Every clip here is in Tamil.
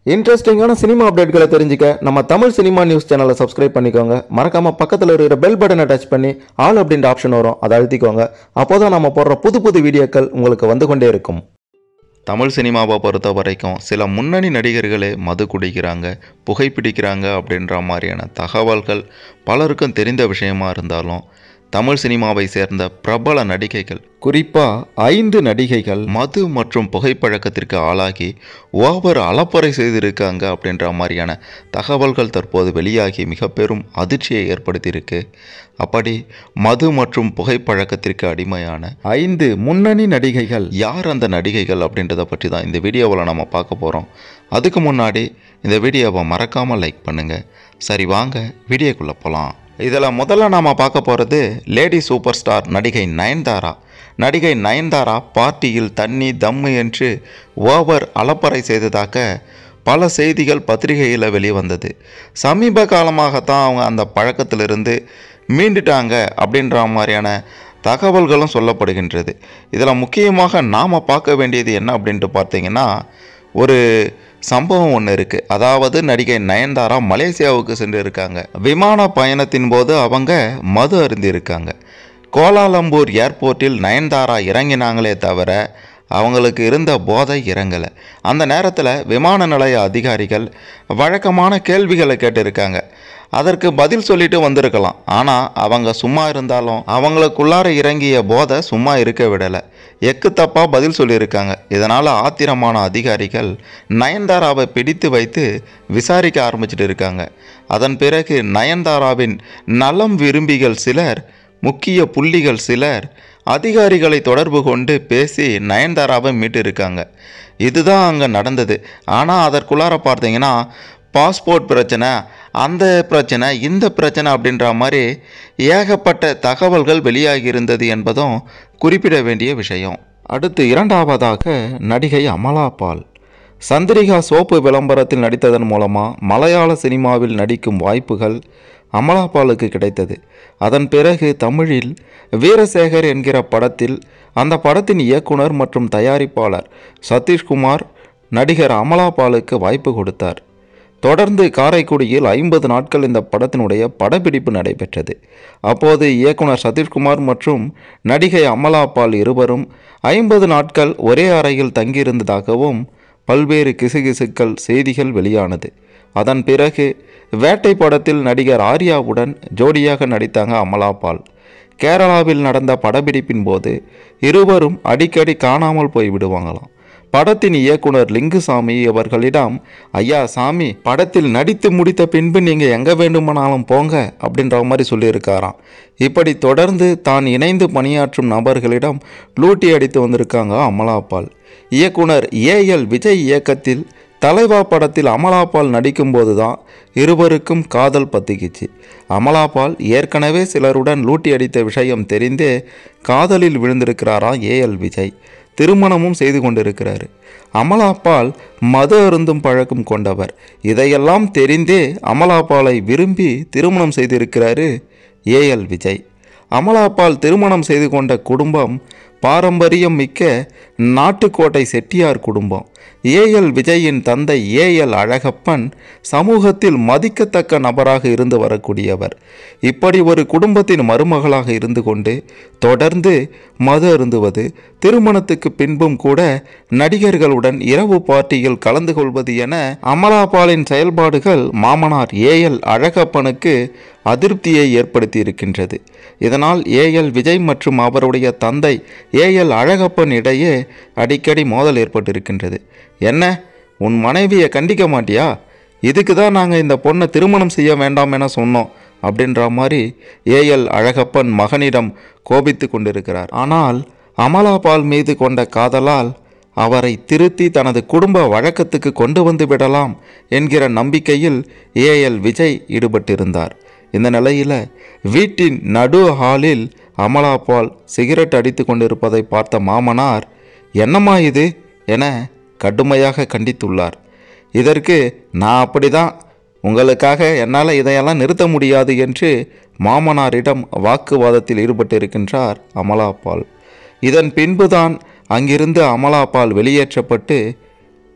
இன்ட்ரெஸ்டிங்கான சினிமா அப்டேட்களை தெரிஞ்சுக்க நம்ம தமிழ் சினிமா நியூஸ் சேனலை சப்ஸ்கிரைப் பண்ணிக்கோங்க மறக்காம பக்கத்தில் இருக்கிற பெல் பட்டனை டச் பண்ணி ஆல் அப்படின்ற ஆப்ஷன் வரும் அதை அழுத்திக்கோங்க அப்போதான் நம்ம போடுற புது புது வீடியோக்கள் உங்களுக்கு வந்து கொண்டே இருக்கும் தமிழ் சினிமாவை பொறுத்த வரைக்கும் சில முன்னணி நடிகர்களே மது குடிக்கிறாங்க புகைப்பிடிக்கிறாங்க அப்படின்ற மாதிரியான தகவல்கள் பலருக்கும் தெரிந்த விஷயமா இருந்தாலும் தமிழ் சினிமாவை சேர்ந்த பிரபல நடிகைகள் குறிப்பாக ஐந்து நடிகைகள் மது மற்றும் புகைப்பழக்கத்திற்கு ஆளாகி ஓவர் அலப்பறை செய்திருக்காங்க அப்படின்ற மாதிரியான தகவல்கள் தற்போது வெளியாகி மிக பெரும் அதிர்ச்சியை ஏற்படுத்தியிருக்கு அப்படி மது மற்றும் புகைப்பழக்கத்திற்கு அடிமையான ஐந்து முன்னணி நடிகைகள் யார் அந்த நடிகைகள் அப்படின்றத பற்றி தான் இந்த வீடியோவில் நம்ம பார்க்க போகிறோம் அதுக்கு முன்னாடி இந்த வீடியோவை மறக்காமல் லைக் பண்ணுங்கள் சரி வாங்க வீடியோக்குள்ளே போகலாம் இதில் முதல்ல நாம் பார்க்க போகிறது லேடி சூப்பர் ஸ்டார் நடிகை நயன்தாரா நடிகை நயன்தாரா பார்ட்டியில் தண்ணி தம்மு என்று ஓவர் அலப்பறை செய்ததாக பல செய்திகள் பத்திரிகையில் வெளிவந்தது சமீப காலமாகத்தான் அவங்க அந்த பழக்கத்திலிருந்து மீண்டுட்டாங்க அப்படின்ற மாதிரியான தகவல்களும் சொல்லப்படுகின்றது இதில் முக்கியமாக நாம் பார்க்க வேண்டியது என்ன அப்படின்ட்டு பார்த்தீங்கன்னா ஒரு சம்பவம் ஒன்று இருக்குது அதாவது நடிகை நயன்தாரா மலேசியாவுக்கு சென்று இருக்காங்க விமான பயணத்தின் போது அவங்க மது அருந்திருக்காங்க கோலாலம்பூர் ஏர்போர்ட்டில் நயன்தாரா இறங்கினாங்களே தவிர அவங்களுக்கு இருந்த போதை இறங்கலை அந்த நேரத்தில் விமான நிலைய அதிகாரிகள் வழக்கமான கேள்விகளை கேட்டிருக்காங்க அதற்கு பதில் சொல்லிட்டு வந்திருக்கலாம் ஆனால் அவங்க சும்மா இருந்தாலும் அவங்களுக்குள்ளார இறங்கிய போதை சும்மா இருக்க விடலை எக்கு தப்பாக பதில் சொல்லியிருக்காங்க இதனால் ஆத்திரமான அதிகாரிகள் நயன்தாராவை பிடித்து வைத்து விசாரிக்க ஆரம்பிச்சிட்டு இருக்காங்க அதன் பிறகு நயன்தாராவின் நலம் விரும்பிகள் சிலர் முக்கிய புள்ளிகள் சிலர் அதிகாரிகளை தொடர்பு கொண்டு பேசி நயன்தாராவை மீட்டிருக்காங்க இதுதான் அங்கே நடந்தது ஆனால் அதற்குள்ளார பார்த்தீங்கன்னா பாஸ்போர்ட் பிரச்சனை அந்த பிரச்சனை இந்த பிரச்சனை அப்படின்ற மாதிரி ஏகப்பட்ட தகவல்கள் வெளியாகி இருந்தது என்பதும் குறிப்பிட வேண்டிய விஷயம் அடுத்து இரண்டாவதாக நடிகை அமலா பால் சந்திரிகா சோப்பு விளம்பரத்தில் நடித்ததன் மூலமாக மலையாள சினிமாவில் நடிக்கும் வாய்ப்புகள் அமலா பாலுக்கு கிடைத்தது அதன் பிறகு தமிழில் வீரசேகர் என்கிற படத்தில் அந்த படத்தின் இயக்குனர் மற்றும் தயாரிப்பாளர் சதீஷ்குமார் நடிகர் அமலா பாலுக்கு வாய்ப்பு கொடுத்தார் தொடர்ந்து காரைக்குடியில் ஐம்பது நாட்கள் இந்த படத்தினுடைய படப்பிடிப்பு நடைபெற்றது அப்போது இயக்குனர் சதீஷ்குமார் மற்றும் நடிகை அமலா பால் இருவரும் ஐம்பது நாட்கள் ஒரே அறையில் தங்கியிருந்ததாகவும் பல்வேறு கிசுகிசுக்கள் செய்திகள் வெளியானது அதன் பிறகு வேட்டை படத்தில் நடிகர் ஆர்யாவுடன் ஜோடியாக நடித்தாங்க அமலா பால் கேரளாவில் நடந்த படப்பிடிப்பின் போது இருவரும் அடிக்கடி காணாமல் போய் விடுவாங்களாம் படத்தின் இயக்குனர் லிங்குசாமி அவர்களிடம் ஐயா சாமி படத்தில் நடித்து முடித்த பின்பு நீங்கள் எங்கே வேண்டுமானாலும் போங்க அப்படின்ற மாதிரி சொல்லியிருக்காராம் இப்படி தொடர்ந்து தான் இணைந்து பணியாற்றும் நபர்களிடம் லூட்டி அடித்து வந்திருக்காங்க அமலாபால் இயக்குனர் ஏஎல் விஜய் இயக்கத்தில் தலைவா படத்தில் அமலாபால் நடிக்கும்போது தான் இருவருக்கும் காதல் பத்திக்கிச்சு அமலாபால் ஏற்கனவே சிலருடன் லூட்டி அடித்த விஷயம் தெரிந்தே காதலில் விழுந்திருக்கிறாராம் ஏஎல் விஜய் திருமணமும் செய்து கொண்டிருக்கிறாரு அமலாபால் மது அருந்தும் பழக்கம் கொண்டவர் இதையெல்லாம் தெரிந்தே அமலாபாலை விரும்பி திருமணம் செய்திருக்கிறாரு ஏஎல் விஜய் அமலாபால் திருமணம் செய்து கொண்ட குடும்பம் பாரம்பரியம் மிக்க நாட்டுக்கோட்டை செட்டியார் குடும்பம் ஏஎல் விஜயின் தந்தை ஏஎல் அழகப்பன் சமூகத்தில் மதிக்கத்தக்க நபராக இருந்து வரக்கூடியவர் இப்படி ஒரு குடும்பத்தின் மருமகளாக இருந்து கொண்டு தொடர்ந்து மது அருந்துவது திருமணத்துக்கு பின்பும் கூட நடிகர்களுடன் இரவு பார்ட்டியில் கலந்து கொள்வது என அமலாபாலின் செயல்பாடுகள் மாமனார் ஏஎல் அழகப்பனுக்கு அதிருப்தியை ஏற்படுத்தி இருக்கின்றது இதனால் ஏஎல் விஜய் மற்றும் அவருடைய தந்தை ஏஎல் அழகப்பன் இடையே அடிக்கடி மோதல் ஏற்பட்டிருக்கின்றது என்ன உன் மனைவியை கண்டிக்க மாட்டியா இதுக்கு தான் நாங்கள் இந்த பொண்ணை திருமணம் செய்ய வேண்டாம் என சொன்னோம் அப்படின்ற மாதிரி ஏஎல் அழகப்பன் மகனிடம் கோபித்து கொண்டிருக்கிறார் ஆனால் அமலாபால் மீது கொண்ட காதலால் அவரை திருத்தி தனது குடும்ப வழக்கத்துக்கு கொண்டு வந்து விடலாம் என்கிற நம்பிக்கையில் ஏஎல் விஜய் ஈடுபட்டிருந்தார் இந்த நிலையில் வீட்டின் நடு ஹாலில் அமலாபால் சிகரெட் அடித்து கொண்டிருப்பதை பார்த்த மாமனார் என்னம்மா இது என கடுமையாக கண்டித்துள்ளார் இதற்கு நான் அப்படிதான் உங்களுக்காக என்னால் இதையெல்லாம் நிறுத்த முடியாது என்று மாமனாரிடம் வாக்குவாதத்தில் ஈடுபட்டிருக்கின்றார் அமலாபால் இதன் பின்புதான் அங்கிருந்து அமலாபால் வெளியேற்றப்பட்டு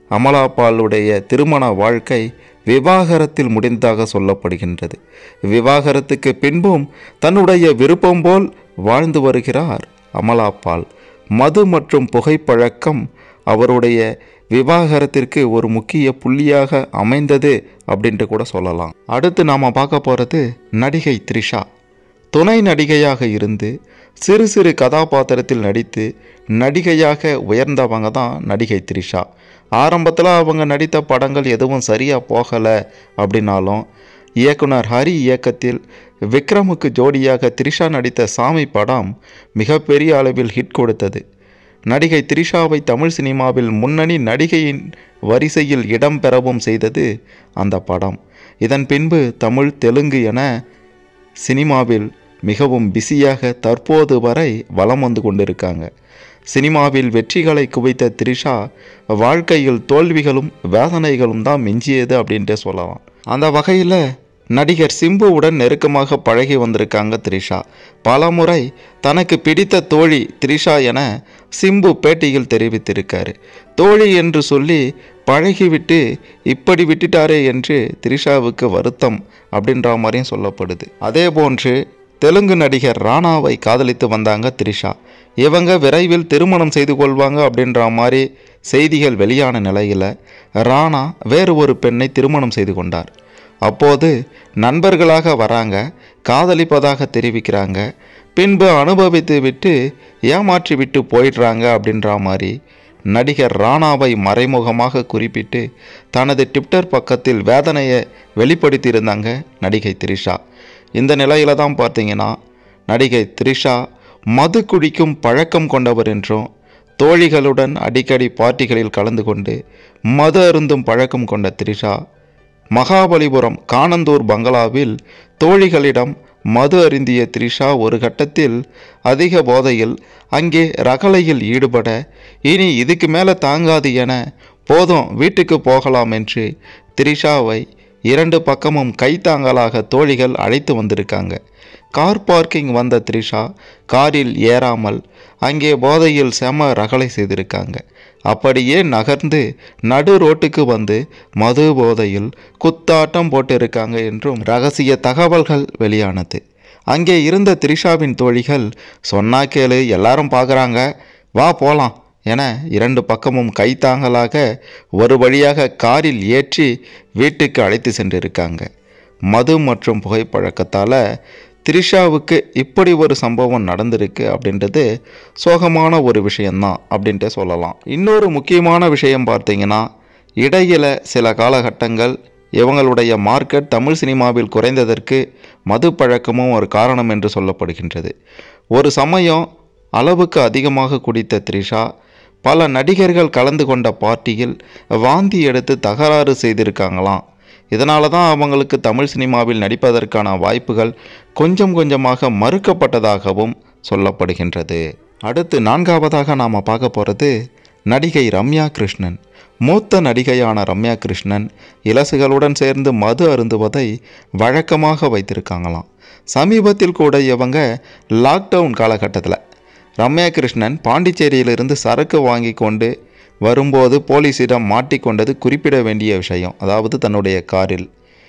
அமலாபாலுடைய திருமண வாழ்க்கை விவாகரத்தில் முடிந்ததாக சொல்லப்படுகின்றது விவாகரத்துக்கு பின்பும் தன்னுடைய விருப்பம் போல் வாழ்ந்து வருகிறார் அமலாபால் மது மற்றும் புகைப்பழக்கம் அவருடைய விவாகரத்திற்கு ஒரு முக்கிய புள்ளியாக அமைந்தது அப்படின்ட்டு கூட சொல்லலாம் அடுத்து நாம் பார்க்க போகிறது நடிகை த்ரிஷா துணை நடிகையாக இருந்து சிறு சிறு கதாபாத்திரத்தில் நடித்து நடிகையாக உயர்ந்தவங்க தான் நடிகை த்ரிஷா ஆரம்பத்தில் அவங்க நடித்த படங்கள் எதுவும் சரியாக போகலை அப்படின்னாலும் இயக்குனர் ஹரி இயக்கத்தில் விக்ரமுக்கு ஜோடியாக த்ரிஷா நடித்த சாமி படம் மிகப்பெரிய அளவில் ஹிட் கொடுத்தது நடிகை த்ரிஷாவை தமிழ் சினிமாவில் முன்னணி நடிகையின் வரிசையில் இடம்பெறவும் செய்தது அந்த படம் இதன் பின்பு தமிழ் தெலுங்கு என சினிமாவில் மிகவும் பிஸியாக தற்போது வரை வலம் வந்து கொண்டிருக்காங்க சினிமாவில் வெற்றிகளை குவித்த த்ரிஷா வாழ்க்கையில் தோல்விகளும் வேதனைகளும் தான் மிஞ்சியது அப்படின்ட்டு சொல்லலாம் அந்த வகையில் நடிகர் சிம்புவுடன் நெருக்கமாக பழகி வந்திருக்காங்க த்ரிஷா பலமுறை தனக்கு பிடித்த தோழி த்ரிஷா என சிம்பு பேட்டியில் தெரிவித்திருக்காரு தோழி என்று சொல்லி பழகிவிட்டு இப்படி விட்டுட்டாரே என்று த்ரிஷாவுக்கு வருத்தம் அப்படின்ற மாதிரியும் சொல்லப்படுது அதே போன்று தெலுங்கு நடிகர் ராணாவை காதலித்து வந்தாங்க த்ரிஷா இவங்க விரைவில் திருமணம் செய்து கொள்வாங்க அப்படின்ற மாதிரி செய்திகள் வெளியான நிலையில் ராணா வேறு ஒரு பெண்ணை திருமணம் செய்து கொண்டார் அப்போது நண்பர்களாக வராங்க காதலிப்பதாக தெரிவிக்கிறாங்க பின்பு அனுபவித்து விட்டு ஏமாற்றி விட்டு போயிடுறாங்க அப்படின்ற மாதிரி நடிகர் ராணாவை மறைமுகமாக குறிப்பிட்டு தனது ட்விட்டர் பக்கத்தில் வேதனையை வெளிப்படுத்தியிருந்தாங்க நடிகை த்ரிஷா இந்த நிலையில தான் பார்த்தீங்கன்னா நடிகை த்ரிஷா மது குடிக்கும் பழக்கம் கொண்டவர் என்றும் தோழிகளுடன் அடிக்கடி பார்ட்டிகளில் கலந்து கொண்டு மது அருந்தும் பழக்கம் கொண்ட த்ரிஷா மகாபலிபுரம் காணந்தூர் பங்களாவில் தோழிகளிடம் மது அருந்திய த்ரிஷா ஒரு கட்டத்தில் அதிக போதையில் அங்கே ரகளையில் ஈடுபட இனி இதுக்கு மேலே தாங்காது என போதும் வீட்டுக்கு போகலாம் என்று த்ரிஷாவை இரண்டு பக்கமும் கைத்தாங்கலாக தோழிகள் அழைத்து வந்திருக்காங்க கார் பார்க்கிங் வந்த த்ரிஷா காரில் ஏறாமல் அங்கே போதையில் செம ரகளை செய்திருக்காங்க அப்படியே நகர்ந்து நடு ரோட்டுக்கு வந்து மது போதையில் குத்தாட்டம் போட்டிருக்காங்க என்றும் ரகசிய தகவல்கள் வெளியானது அங்கே இருந்த த்ரிஷாவின் தோழிகள் சொன்னா கேளு எல்லாரும் பார்க்குறாங்க வா போலாம் என இரண்டு பக்கமும் கைத்தாங்கலாக ஒரு வழியாக காரில் ஏற்றி வீட்டுக்கு அழைத்து சென்றிருக்காங்க மது மற்றும் புகைப்பழக்கத்தால் த்ரிஷாவுக்கு இப்படி ஒரு சம்பவம் நடந்திருக்கு அப்படின்றது சோகமான ஒரு விஷயந்தான் அப்படின்ட்டு சொல்லலாம் இன்னொரு முக்கியமான விஷயம் பார்த்தீங்கன்னா இடையில சில காலகட்டங்கள் இவங்களுடைய மார்க்கெட் தமிழ் சினிமாவில் குறைந்ததற்கு மது பழக்கமும் ஒரு காரணம் என்று சொல்லப்படுகின்றது ஒரு சமயம் அளவுக்கு அதிகமாக குடித்த த்ரிஷா பல நடிகர்கள் கலந்து கொண்ட பார்ட்டியில் வாந்தி எடுத்து தகராறு செய்திருக்காங்களாம் இதனால தான் அவங்களுக்கு தமிழ் சினிமாவில் நடிப்பதற்கான வாய்ப்புகள் கொஞ்சம் கொஞ்சமாக மறுக்கப்பட்டதாகவும் சொல்லப்படுகின்றது அடுத்து நான்காவதாக நாம் பார்க்க போகிறது நடிகை ரம்யா கிருஷ்ணன் மூத்த நடிகையான ரம்யா கிருஷ்ணன் இலசுகளுடன் சேர்ந்து மது அருந்துவதை வழக்கமாக வைத்திருக்காங்களாம் சமீபத்தில் கூட இவங்க லாக்டவுன் காலகட்டத்தில் ரம்யா கிருஷ்ணன் பாண்டிச்சேரியிலிருந்து சரக்கு வாங்கி கொண்டு வரும்போது போலீஸிடம் மாட்டிக்கொண்டது குறிப்பிட வேண்டிய விஷயம் அதாவது தன்னுடைய காரில்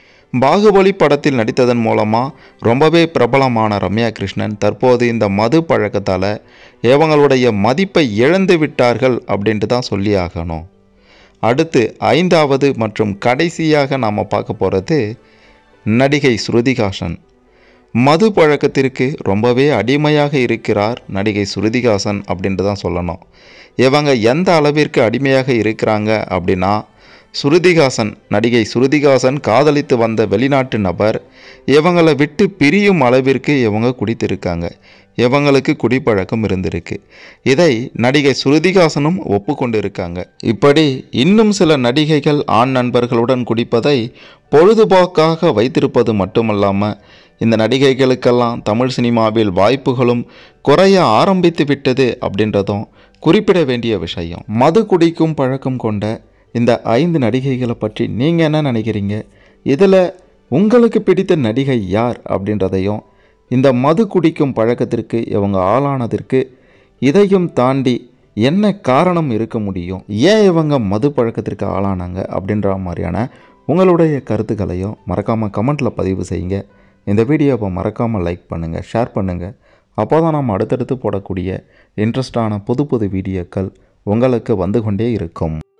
பாகுபலி படத்தில் நடித்ததன் மூலமாக ரொம்பவே பிரபலமான ரம்யா கிருஷ்ணன் தற்போது இந்த மது பழக்கத்தால் இவங்களுடைய மதிப்பை இழந்து விட்டார்கள் அப்படின்ட்டு தான் சொல்லி ஆகணும் அடுத்து ஐந்தாவது மற்றும் கடைசியாக நாம் பார்க்க போகிறது நடிகை ஸ்ருதிகாசன் மது பழக்கத்திற்கு ரொம்பவே அடிமையாக இருக்கிறார் நடிகை ஸ்ருதிகாசன் அப்படின்ட்டு தான் சொல்லணும் இவங்க எந்த அளவிற்கு அடிமையாக இருக்கிறாங்க அப்படின்னா ஸ்ருதிகாசன் நடிகை ஸ்ருதிகாசன் காதலித்து வந்த வெளிநாட்டு நபர் இவங்களை விட்டு பிரியும் அளவிற்கு இவங்க குடித்திருக்காங்க இவங்களுக்கு குடிப்பழக்கம் இருந்திருக்கு இதை நடிகை ஸ்ருதிகாசனும் ஒப்புக்கொண்டு இருக்காங்க இப்படி இன்னும் சில நடிகைகள் ஆண் நண்பர்களுடன் குடிப்பதை பொழுதுபோக்காக வைத்திருப்பது மட்டுமல்லாமல் இந்த நடிகைகளுக்கெல்லாம் தமிழ் சினிமாவில் வாய்ப்புகளும் குறைய ஆரம்பித்து விட்டது அப்படின்றதும் குறிப்பிட வேண்டிய விஷயம் மது குடிக்கும் பழக்கம் கொண்ட இந்த ஐந்து நடிகைகளை பற்றி நீங்கள் என்ன நினைக்கிறீங்க இதில் உங்களுக்கு பிடித்த நடிகை யார் அப்படின்றதையும் இந்த மது குடிக்கும் பழக்கத்திற்கு இவங்க ஆளானதற்கு இதையும் தாண்டி என்ன காரணம் இருக்க முடியும் ஏன் இவங்க மது பழக்கத்திற்கு ஆளானாங்க அப்படின்ற மாதிரியான உங்களுடைய கருத்துக்களையும் மறக்காமல் கமெண்ட்டில் பதிவு செய்யுங்க இந்த வீடியோவை மறக்காமல் லைக் பண்ணுங்கள் ஷேர் பண்ணுங்கள் அப்போ தான் நம்ம அடுத்தடுத்து போடக்கூடிய இன்ட்ரெஸ்டான புது புது வீடியோக்கள் உங்களுக்கு வந்து கொண்டே இருக்கும்